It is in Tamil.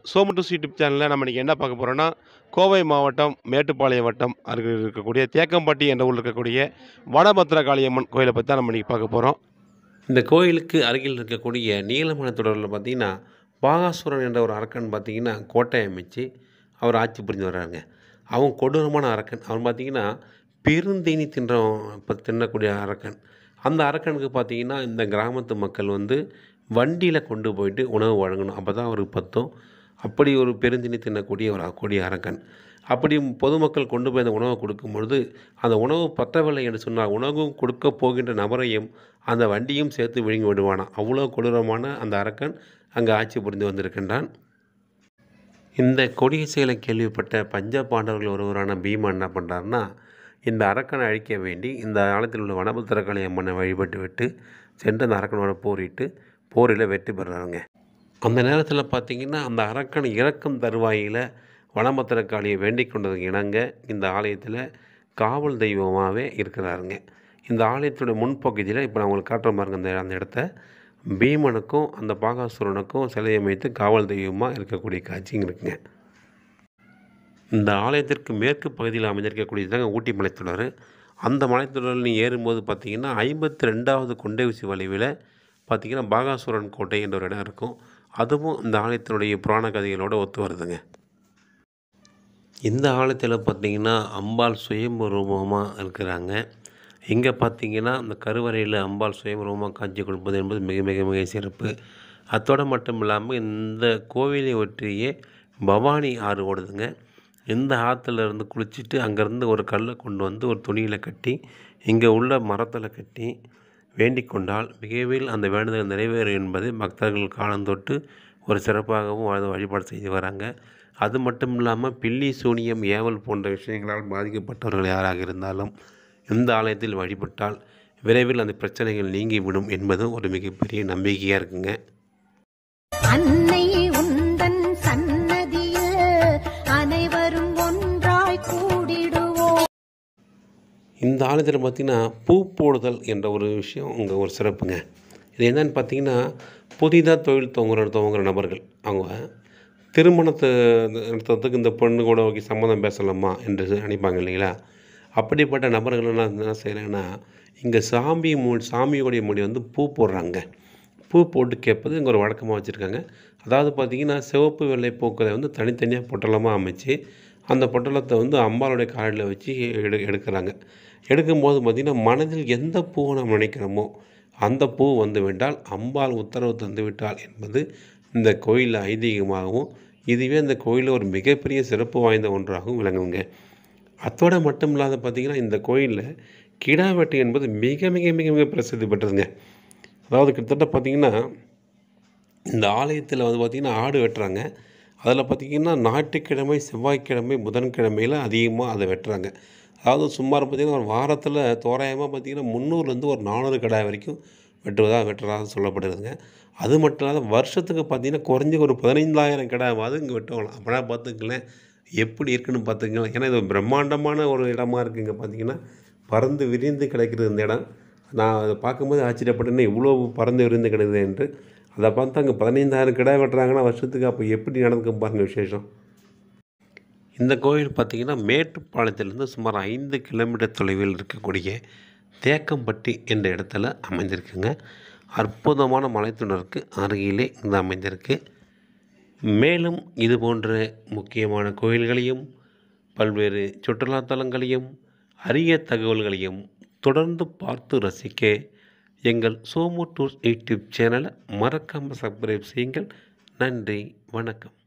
சோமட்டூஸ் யூடியூப் சேனலில் நம்ம இன்றைக்கி என்ன பார்க்க போகிறோன்னா கோவை மாவட்டம் மேட்டுப்பாளையம் வட்டம் அருகில் இருக்கக்கூடிய தேக்கம்பட்டி என்ற ஊரில் இருக்கக்கூடிய வடபத்திர காளியம்மன் கோயிலை பற்றி தான் நம்ம இன்றைக்கி பார்க்க போகிறோம் இந்த கோயிலுக்கு அருகில் இருக்கக்கூடிய நீலமலை தொடரில் பார்த்தீங்கன்னா பாகாசுரன் என்ற ஒரு அரக்கன் பார்த்தீங்கன்னா கோட்டை அமைச்சு அவர் ஆட்சி புரிஞ்சு வர்றாருங்க அவன் கொடூரமான அரக்கன் அவன் பார்த்தீங்கன்னா பெருந்தீனி தின்ற இப்போ தின்னக்கூடிய அரக்கன் அந்த அரக்கனுக்கு பார்த்தீங்கன்னா இந்த கிராமத்து மக்கள் வந்து வண்டியில் கொண்டு போயிட்டு உணவு வழங்கணும் அப்போ தான் அவருக்கு பத்தும் அப்படி ஒரு பெருந்தினி தின்னக்கூடிய ஒரு கொடிய அரக்கன் அப்படி பொதுமக்கள் கொண்டு போய் அந்த உணவை கொடுக்கும் பொழுது அந்த உணவு பத்தவில்லை என்று சொன்னால் உணவும் கொடுக்க போகின்ற நபரையும் அந்த வண்டியும் சேர்த்து விழுங்கி விடுவானாம் அவ்வளோ கொடூரமான அந்த அரக்கன் அங்கே ஆட்சி புரிந்து வந்திருக்கின்றான் இந்த கொடிய செயலை கேள்விப்பட்ட பஞ்ச பாண்டவர்கள் ஒருவரான பீமா என்ன பண்ணுறாருன்னா இந்த அரக்கனை அழிக்க வேண்டி இந்த ஆலயத்தில் உள்ள வனபத்திரகாளி அம்மனை வழிபட்டு விட்டு சென்று அந்த அரக்கனோட போரிட்டு போரில் வெற்றி பெறுறாங்க அந்த நேரத்தில் பார்த்தீங்கன்னா அந்த அரக்கன் இறக்கும் தருவாயில் வனபத்திரக்காளியை வேண்டிக் கொண்டதுக்கு இணங்க இந்த ஆலயத்தில் காவல் தெய்வமாகவே இருக்கிறாருங்க இந்த ஆலயத்துடைய முன்பகுதியில் இப்போ நான் உங்களுக்கு காட்டுற பாருங்க அந்த அந்த இடத்த பீமனுக்கும் அந்த பாகாசுரனுக்கும் சிலை அமைத்து காவல் தெய்வமாக இருக்கக்கூடிய காட்சிங்க இருக்குங்க இந்த ஆலயத்திற்கு மேற்கு பகுதியில் அமைந்திருக்கக்கூடியது தாங்க ஊட்டி மலைத்தொடர் அந்த மலைத்தொடரில் நீ ஏறும்போது பார்த்தீங்கன்னா ஐம்பத்தி ரெண்டாவது கொண்டை ஊசி வளைவில் பார்த்தீங்கன்னா பாகாசுரன் கோட்டை என்ற ஒரு இடம் இருக்கும் அதுவும் இந்த ஆலயத்தினுடைய புராண கதைகளோடு ஒத்து வருதுங்க இந்த ஆலயத்தில் பார்த்தீங்கன்னா அம்பாள் சுயம்பரூபமாக இருக்கிறாங்க இங்கே பார்த்தீங்கன்னா அந்த கருவறையில் அம்பாள் சுயம்பரூபமாக காட்சி கொடுப்பது என்பது மிக மிக மிக சிறப்பு அத்தோடு மட்டும் இல்லாமல் இந்த கோவிலை ஒற்றியே பவானி ஆறு ஓடுதுங்க இந்த ஆற்றுல இருந்து குளிச்சுட்டு அங்கேருந்து ஒரு கல்லை கொண்டு வந்து ஒரு துணியில் கட்டி இங்கே உள்ள மரத்தில் கட்டி வேண்டிக் கொண்டால் மிகவில் அந்த வேண்டுதல் நிறைவேறும் என்பது பக்தர்கள் காலந்தொட்டு ஒரு சிறப்பாகவும் வாழ்ந்து வழிபாடு செய்து வராங்க அது மட்டும் இல்லாமல் பில்லி சூனியம் ஏவல் போன்ற விஷயங்களால் பாதிக்கப்பட்டவர்கள் யாராக இருந்தாலும் இந்த ஆலயத்தில் வழிபட்டால் விரைவில் அந்த பிரச்சனைகள் நீங்கிவிடும் என்பதும் ஒரு மிகப்பெரிய நம்பிக்கையாக இருக்குங்க அன்னை உந்தன் சன்னதியில் அனைவரும் ஒன்றாய் கூடிடுவோம் இந்த ஆலயத்தில் பார்த்திங்கன்னா பூ போடுதல் என்ற ஒரு விஷயம் இங்கே ஒரு சிறப்புங்க இது என்னன்னு பார்த்தீங்கன்னா புதிதாக தொழில் துவங்குற துவங்குற நபர்கள் அவங்க திருமணத்தை நடத்துறதுக்கு இந்த பொண்ணு கூட ஓகே சம்மதம் பேசலாமா என்று நினைப்பாங்க இல்லைங்களா அப்படிப்பட்ட நபர்கள் என்ன என்ன செய்கிறாங்கன்னா இங்கே சாமி மூ சாமியோடைய மொழி வந்து பூ போடுறாங்க பூ போட்டு கேட்பது இங்கே ஒரு வழக்கமாக வச்சுருக்காங்க அதாவது பார்த்திங்கன்னா சிவப்பு வெள்ளை பூக்களை வந்து தனித்தனியாக பொட்டலமாக அமைச்சு அந்த பொட்டலத்தை வந்து அம்பாளுடைய காலில் வச்சு எடு எடுக்கிறாங்க எடுக்கும்போது பார்த்திங்கன்னா மனதில் எந்த பூவை நாம் நினைக்கிறோமோ அந்த பூ வந்து விட்டால் அம்பாள் உத்தரவு தந்து விட்டாள் என்பது இந்த கோயிலில் ஐதீகமாகவும் இதுவே இந்த கோயிலில் ஒரு மிகப்பெரிய சிறப்பு வாய்ந்த ஒன்றாகவும் விளங்குங்க அத்தோடு மட்டும் இல்லாத பார்த்திங்கன்னா இந்த கோயிலில் கிடா வெட்டு என்பது மிக மிக மிக மிக பிரசித்தி பெற்றதுங்க அதாவது கிட்டத்தட்ட பார்த்திங்கன்னா இந்த ஆலயத்தில் வந்து பார்த்திங்கன்னா ஆடு வெட்டுறாங்க அதில் பார்த்திங்கன்னா ஞாயிற்றுக்கிழமை செவ்வாய்க்கிழமை புதன்கிழமையில் அதிகமாக அதை வெட்டுறாங்க அதாவது சுமார் பார்த்திங்கன்னா ஒரு வாரத்தில் தோராயமாக பார்த்திங்கன்னா முந்நூறுலேருந்து ஒரு நானூறு கடை வரைக்கும் வெட்டுவதாக வெட்டுறதாக சொல்லப்படுதுங்க அது மட்டும் இல்லாத வருஷத்துக்கு பார்த்திங்கன்னா குறைஞ்சி ஒரு பதினைந்தாயிரம் கடாவாவது இங்கே வெட்டுவாங்களாம் அப்படின்னா பார்த்துக்கங்களேன் எப்படி இருக்குன்னு பார்த்துக்கலாம் ஏன்னா இது பிரம்மாண்டமான ஒரு இடமா இருக்குங்க பார்த்திங்கன்னா பறந்து விரிந்து கிடக்கிறது இந்த இடம் நான் அதை பார்க்கும்போது ஆச்சரியப்பட்டேன் இவ்வளோ பறந்து விரிந்து கிடக்குது என்று அதை பார்த்து அங்கே பதினைந்தாயிரம் கிடா வெட்டுறாங்கன்னா வருஷத்துக்கு அப்போ எப்படி நடக்கும் பாருங்கள் விசேஷம் இந்த கோயில் பார்த்திங்கன்னா மேட்டுப்பாளையத்திலிருந்து சுமார் ஐந்து கிலோமீட்டர் தொலைவில் இருக்கக்கூடிய தேக்கம்பட்டி என்ற இடத்துல அமைந்திருக்குங்க அற்புதமான மலைத்தொடருக்கு அருகிலே இது அமைந்திருக்கு மேலும் இது போன்ற முக்கியமான கோயில்களையும் பல்வேறு சுற்றுலாத்தலங்களையும் அரிய தகவல்களையும் தொடர்ந்து பார்த்து ரசிக்க எங்கள் சோமோ டூர்ஸ் யூடியூப் சேனலை மறக்காமல் சப்ஸ்கிரைப் செய்யுங்கள் நன்றி வணக்கம்